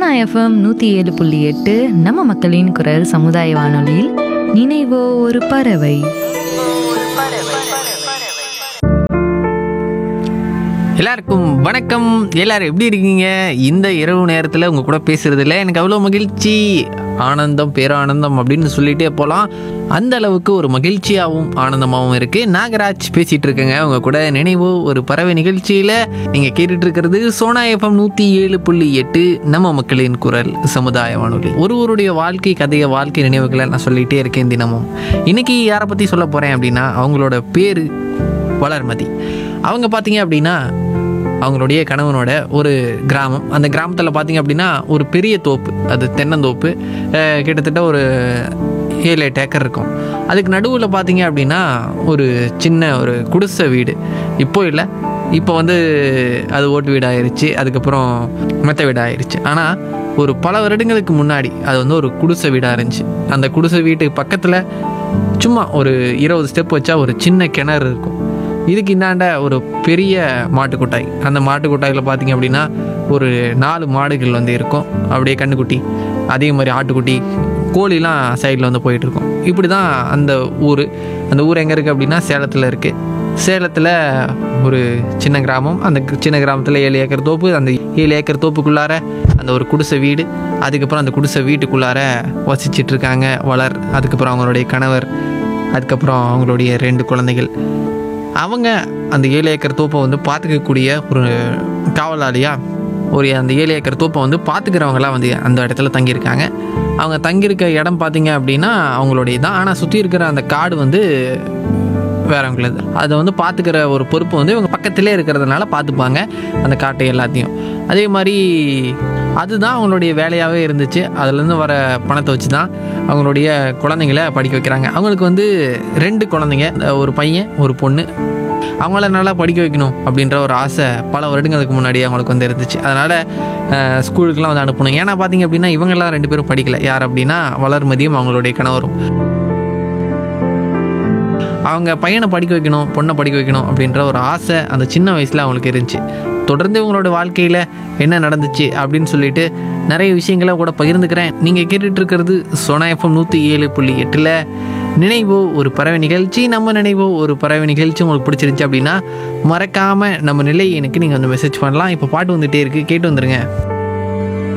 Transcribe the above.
Sona FM நூற்றி ஏழு புள்ளி எட்டு நம்ம மக்களின் குரல் சமுதாய வானொலியில் நினைவோ ஒரு பறவை எல்லாருக்கும் வணக்கம் எல்லாரும் எப்படி இருக்கீங்க இந்த இரவு நேரத்தில் உங்கள் கூட பேசுறதுல எனக்கு அவ்வளோ மகிழ்ச்சி ஆனந்தம் பேரானந்தம் அப்படின்னு சொல்லிட்டே போகலாம் அந்த அளவுக்கு ஒரு மகிழ்ச்சியாகவும் ஆனந்தமாகவும் இருக்குது நாகராஜ் பேசிகிட்டு இருக்கேங்க உங்கள் கூட நினைவு ஒரு பறவை நிகழ்ச்சியில் நீங்கள் கேட்டுட்டு இருக்கிறது சோனா எஃப்எம் நூற்றி ஏழு புள்ளி எட்டு நம்ம மக்களின் குரல் சமுதாய வானொலி ஒருவருடைய வாழ்க்கை கதையை வாழ்க்கை நினைவுகளை நான் சொல்லிகிட்டே இருக்கேன் தினமும் இன்னைக்கு யாரை பற்றி சொல்ல போகிறேன் அப்படின்னா அவங்களோட பேர் வளர்மதி அவங்க பார்த்தீங்க அப்படின்னா அவங்களுடைய கணவனோட ஒரு கிராமம் அந்த கிராமத்தில் பார்த்தீங்க அப்படின்னா ஒரு பெரிய தோப்பு அது தென்னந்தோப்பு அஹ் கிட்டத்தட்ட ஒரு ஏழு எட்டு ஏக்கர் இருக்கும் அதுக்கு நடுவில் பார்த்தீங்க அப்படின்னா ஒரு சின்ன ஒரு குடிசை வீடு இப்போ இல்லை இப்போ வந்து அது ஓட்டு வீடு ஆயிருச்சு அதுக்கப்புறம் மெத்த வீடு ஆயிருச்சு ஆனால் ஒரு பல வருடங்களுக்கு முன்னாடி அது வந்து ஒரு குடிசை வீடாக இருந்துச்சு அந்த குடிசை வீட்டுக்கு பக்கத்தில் சும்மா ஒரு இருபது ஸ்டெப் வச்சா ஒரு சின்ன கிணறு இருக்கும் இதுக்கு இந்தாண்ட ஒரு பெரிய மாட்டுக்கொட்டாய் அந்த மாட்டுக்கொட்டாயில் பார்த்தீங்க அப்படின்னா ஒரு நாலு மாடுகள் வந்து இருக்கும் அப்படியே கண்ணுக்குட்டி அதே மாதிரி ஆட்டுக்குட்டி கோழிலாம் சைடில் வந்து போயிட்டு இருக்கும் இப்படி தான் அந்த ஊர் அந்த ஊர் எங்கே இருக்குது அப்படின்னா சேலத்தில் இருக்குது சேலத்தில் ஒரு சின்ன கிராமம் அந்த சின்ன கிராமத்தில் ஏழு ஏக்கர் தோப்பு அந்த ஏழு ஏக்கர் தோப்புக்குள்ளார அந்த ஒரு குடிசை வீடு அதுக்கப்புறம் அந்த குடிசை வீட்டுக்குள்ளார வசிச்சிட்டு இருக்காங்க வளர் அதுக்கப்புறம் அவங்களுடைய கணவர் அதுக்கப்புறம் அவங்களுடைய ரெண்டு குழந்தைகள் அவங்க அந்த ஏழு ஏக்கர் தோப்பை வந்து பார்த்துக்கக்கூடிய ஒரு காவலாளியா ஒரு அந்த ஏழு ஏக்கர் தோப்பை வந்து பார்த்துக்கிறவங்களாம் வந்து அந்த இடத்துல தங்கியிருக்காங்க அவங்க தங்கியிருக்க இடம் பார்த்தீங்க அப்படின்னா அவங்களுடைய தான் ஆனால் சுற்றி இருக்கிற அந்த காடு வந்து வேறவங்களது அதை வந்து பார்த்துக்கிற ஒரு பொறுப்பு வந்து இவங்க பக்கத்திலே இருக்கிறதுனால பார்த்துப்பாங்க அந்த காட்டை எல்லாத்தையும் அதே மாதிரி அதுதான் அவங்களுடைய வேலையாகவே இருந்துச்சு அதுலேருந்து வர பணத்தை வச்சு தான் அவங்களுடைய குழந்தைங்கள படிக்க வைக்கிறாங்க அவங்களுக்கு வந்து ரெண்டு குழந்தைங்க ஒரு பையன் ஒரு பொண்ணு அவங்கள நல்லா படிக்க வைக்கணும் அப்படின்ற ஒரு ஆசை பல வருடங்களுக்கு முன்னாடி அவங்களுக்கு வந்து இருந்துச்சு அதனால் ஸ்கூலுக்குலாம் வந்து அனுப்பணும் ஏன்னா பார்த்தீங்க அப்படின்னா இவங்கெல்லாம் ரெண்டு பேரும் படிக்கல யார் அப்படின்னா வளர்மதியும் அவங்களுடைய கணவரும் அவங்க பையனை படிக்க வைக்கணும் பொண்ணை படிக்க வைக்கணும் அப்படின்ற ஒரு ஆசை அந்த சின்ன வயசில் அவங்களுக்கு இருந்துச்சு தொடர்ந்து இவங்களோட வாழ்க்கையில் என்ன நடந்துச்சு அப்படின்னு சொல்லிட்டு நிறைய விஷயங்களை கூட பகிர்ந்துக்கிறேன் நீங்கள் கேட்டுட்டு இருக்கிறது சோனா எஃப்எம் நூற்றி ஏழு புள்ளி எட்டில் நினைவோ ஒரு பறவை நிகழ்ச்சி நம்ம நினைவோ ஒரு பறவை நிகழ்ச்சி உங்களுக்கு பிடிச்சிருந்துச்சு அப்படின்னா மறக்காமல் நம்ம நிலை எனக்கு நீங்கள் வந்து மெசேஜ் பண்ணலாம் இப்போ பாட்டு வந்துகிட்டே இருக்குது கேட்டு வந்துருங்க